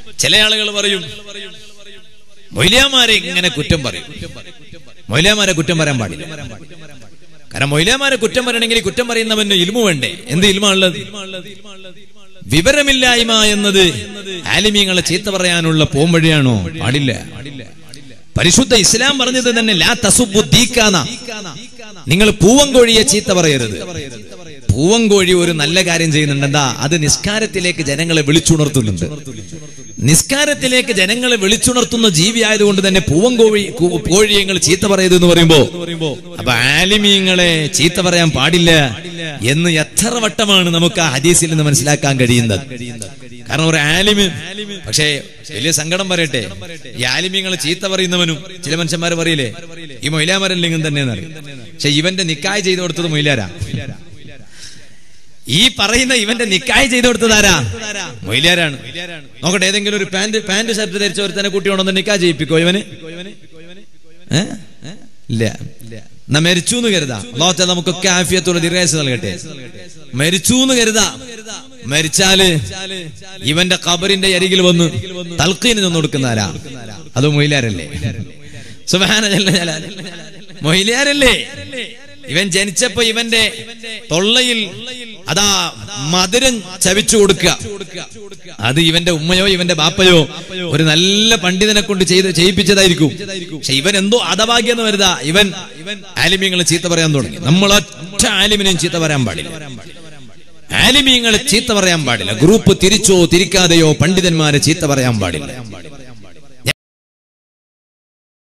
ചില ആളുകൾ പറയും മൊയ്ലിയാമാരെ ഇങ്ങനെ കുറ്റം പറയും മൊയ്ലിയാമാരെ കുറ്റം പറയാൻ പാടില്ല കാരണം മൊയ്ലിയാമാരെ കുറ്റം പറയണമെങ്കിൽ ഈ കുറ്റം പറയുന്നവന് ഇൽമു വേണ്ടേ എന്ത് ഇൽമുള്ളത് വിവരമില്ലായ്മ എന്നത് ആലിമീങ്ങളെ ചീത്ത പറയാനുള്ള പോംവഴിയാണോ പാടില്ല പരിശുദ്ധ ഇസ്ലാം പറഞ്ഞത് തന്നെ ലാ തസുബു ദീക്കാന നിങ്ങൾ പൂവൻകോഴിയെ ചീത്ത പറയരുത് പൂവൻകോഴി ഒരു നല്ല കാര്യം ചെയ്യുന്നുണ്ട് എന്താ അത് നിസ്കാരത്തിലേക്ക് ജനങ്ങളെ വിളിച്ചുണർത്തുന്നുണ്ട് നിസ്കാരത്തിലേക്ക് ജനങ്ങളെ വിളിച്ചുണർത്തുന്ന ജീവി ആയതുകൊണ്ട് തന്നെ പൂവൻകോഴി കു- കോഴിയെ നിങ്ങൾ ചീത്ത പറയരുത് എന്ന് പറയുമ്പോ അപ്പൊ ആലിമീങ്ങളെ ചീത്ത പറയാൻ പാടില്ല എന്ന് എത്ര വട്ടമാണ് നമുക്ക് ആ ഹദീസിൽ നിന്ന് മനസ്സിലാക്കാൻ കഴിയുന്നത് കാരണം ഒരു ആലിമ് പക്ഷേ വലിയ സങ്കടം പറയട്ടെ ഈ ആലിമ്യങ്ങളെ ചീത്ത പറയുന്നവനും ചില മനുഷ്യന്മാർ പറയില്ലേ ഈ മൊയിലാമരല്ലെങ്കിൽ തന്നെ എന്നറിയും പക്ഷെ ഇവന്റെ നിക്കായ് ചെയ്തു കൊടുത്തത് മൊയിലാരാ ഈ പറയുന്ന ഇവന്റെ നിക്കായ് ചെയ്തു കൊടുത്തത് ആരാ മൊയിലാരാണ് നോക്കട്ടെ ഏതെങ്കിലും ഒരു പാന്റ് പാന്റ് ഷർട്ട് ധരിച്ച ഒരുത്തനെ കുട്ടി ഉണ്ടെന്ന് നിക്കാ ചെയ്യിപ്പിക്കോ ഇവന് ഏ? ഇല്ല എന്നാ മരിച്ചു എന്ന് കരുതാ അള്ളാഹു നമുക്കൊക്കെ ആഫിയത്തുള്ള ദീർഘായുസ് നൽകട്ടെ മരിച്ചു എന്ന് കരുതാ മരിച്ചാല് ഇവന്റെ ഖബറിന്റെ അരികിൽ വന്ന് തൽക്കീന് നിന്ന് കൊടുക്കുന്ന ആരാ അത് മൊയിലാരല്ലേ സുബഹാന ജല്ല ജലാല്. മൊയിലാരല്ലേ ഇവൻ ജനിച്ചപ്പോ ഇവന്റെ തൊള്ളയിൽ അതാ മധുരം ചവിച്ചു കൊടുക്കുക അത് ഇവന്റെ ഉമ്മയോ ഇവന്റെ ബാപ്പയോ ഒരു നല്ല പണ്ഡിതനെ കൊണ്ട് ചെയ്ത് ചെയ്യിപ്പിച്ചതായിരിക്കും പക്ഷെ ഇവൻ എന്തോ അതഭാഗ്യം എന്ന് വരുതാ ഇവൻ ആലിമ്യങ്ങളെ ചീത്ത പറയാൻ തുടങ്ങി നമ്മൾ ഒറ്റ ആലിമിനെയും ചീത്ത പറയാൻ പാടില്ല ആലിമീങ്ങളെ ചീത്ത പറയാൻ പാടില്ല ഗ്രൂപ്പ് തിരിച്ചോ തിരിക്കാതെയോ പണ്ഡിതന്മാരെ ചീത്ത പറയാൻ പാടില്ല